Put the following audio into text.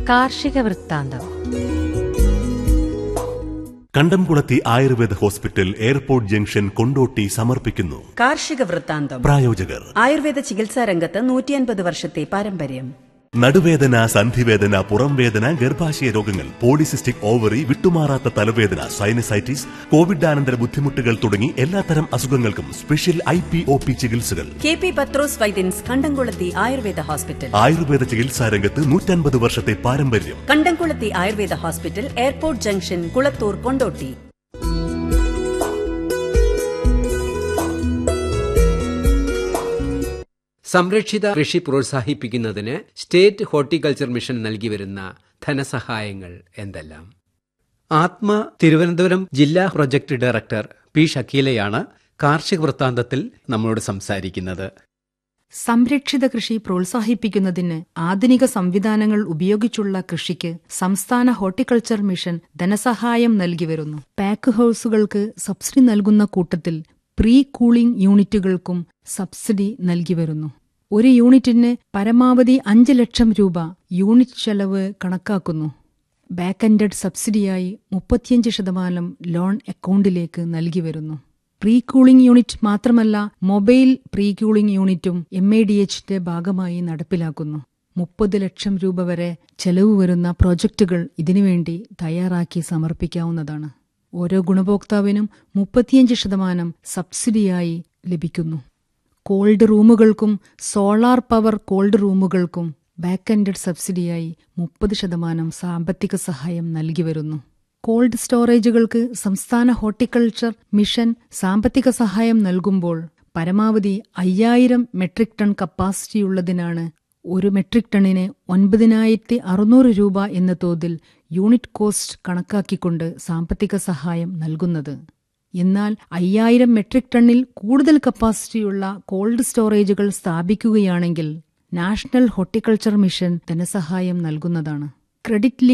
കാർഷിക വൃത്താന്തം Kandamkulathi Ayurveda hospital airport junction Kondotty സമർപ്പിക്കുന്നു കാർഷിക വൃത്താന്തം പ്രായോജകർ ആയുർവേദ ചികിത്സാ രംഗത്ത് നൂറ്റിയൻപത് വർഷത്തെ പാരമ്പര്യം നടുവേദന സന്ധിവേദന പുറംവേദന ഗർഭാശയ രോഗങ്ങൾ പോളിസിസ്റ്റിക് ഓവറി വിട്ടുമാറാത്ത തലവേദന സൈനസൈറ്റിസ് കോവിഡാനന്തര ബുദ്ധിമുട്ടുകൾ തുടങ്ങി എല്ലാത്തരം അസുഖങ്ങൾക്കും special I P O P ചികിത്സകൾ കെ പി പത്രോസ് വൈദ്യൻസ് കണ്ടംകുളത്തി ആയുർവേദ ഹോസ്പിറ്റൽ ആയുർവേദ ചികിത്സാ രംഗത്ത് നൂറ്റൻപത് വർഷത്തെ പാരമ്പര്യം Kandamkulathi Ayurveda hospital airport junction Kulathur Kondotty സംരക്ഷിത കൃഷി പ്രോത്സാഹിപ്പിക്കുന്നതിന് സ്റ്റേറ്റ് ഹോർട്ടിക്കൾച്ചർ മിഷൻ നൽകി വരുന്ന ധനസഹായങ്ങൾ എന്തെല്ലാം ആത്മ തിരുവനന്തപുരം ജില്ലാ പ്രൊജക്ട് ഡയറക്ടർ പി ഷക്കീലയാണ് കാർഷിക വൃത്താന്തത്തിൽ നമ്മളോട് സംസാരിക്കുന്നത് സംരക്ഷിത കൃഷി പ്രോത്സാഹിപ്പിക്കുന്നതിന് ആധുനിക സംവിധാനങ്ങൾ ഉപയോഗിച്ചുള്ള കൃഷിക്ക് സംസ്ഥാന ഹോർട്ടിക്കൾച്ചർ മിഷൻ ധനസഹായം നൽകി വരുന്നു പാക്ക് ഹൌസുകൾക്ക് സബ്സിഡി നൽകുന്ന കൂട്ടത്തിൽ പ്രീ കൂളിംഗ് യൂണിറ്റുകൾക്കും സബ്സിഡി നൽകി വരുന്നു ഒരു യൂണിറ്റിന് പരമാവധി അഞ്ച് ലക്ഷം രൂപ യൂണിറ്റ് ചെലവ് കണക്കാക്കുന്നു ബാക്ക് എൻഡഡ് സബ്സിഡിയായി മുപ്പത്തിയഞ്ച് ശതമാനം ലോൺ അക്കൗണ്ടിലേക്ക് നൽകി വരുന്നു പ്രീ കൂളിംഗ് യൂണിറ്റ് മാത്രമല്ല മൊബൈൽ പ്രീ കൂളിംഗ് യൂണിറ്റും എം എ ഡി എച്ചിന്റെ ഭാഗമായി നടപ്പിലാക്കുന്നു മുപ്പത് ലക്ഷം രൂപ വരെ ചെലവ് വരുന്ന പ്രോജക്റ്റുകൾ ഇതിനുവേണ്ടി തയ്യാറാക്കി സമർപ്പിക്കാവുന്നതാണ് ഓരോ ഗുണഭോക്താവിനും മുപ്പത്തിയഞ്ച് ശതമാനം സബ്സിഡിയായി ലഭിക്കുന്നു കോൾഡ് റൂമുകൾക്കും സോളാർ പവർ കോൾഡ് റൂമുകൾക്കും ബാക്ക് എൻഡഡ് സബ്സിഡിയായി മുപ്പത് ശതമാനം സാമ്പത്തിക സഹായം നൽകി വരുന്നു കോൾഡ് സ്റ്റോറേജുകൾക്ക് സംസ്ഥാന ഹോർട്ടിക്കൾച്ചർ മിഷൻ സാമ്പത്തിക സഹായം നൽകുമ്പോൾ പരമാവധി അയ്യായിരം മെട്രിക് ടൺ കപ്പാസിറ്റിയുള്ളതിനാണ് ഒരു മെട്രിക് ടണ്ണിന് ഒൻപതിനായിരത്തി അറുന്നൂറ് രൂപ എന്ന തോതിൽ യൂണിറ്റ് കോസ്റ്റ് കണക്കാക്കിക്കൊണ്ട് സാമ്പത്തിക സഹായം നൽകുന്നത് എന്നാൽ അയ്യായിരം മെട്രിക് ടണ്ണിൽ കൂടുതൽ കപ്പാസിറ്റിയുള്ള കോൾഡ് സ്റ്റോറേജുകൾ സ്ഥാപിക്കുകയാണെങ്കിൽ നാഷണൽ ഹോർട്ടിക്കൾച്ചർ മിഷൻ ധനസഹായം നൽകുന്നതാണ് ക്രെഡിറ്റ്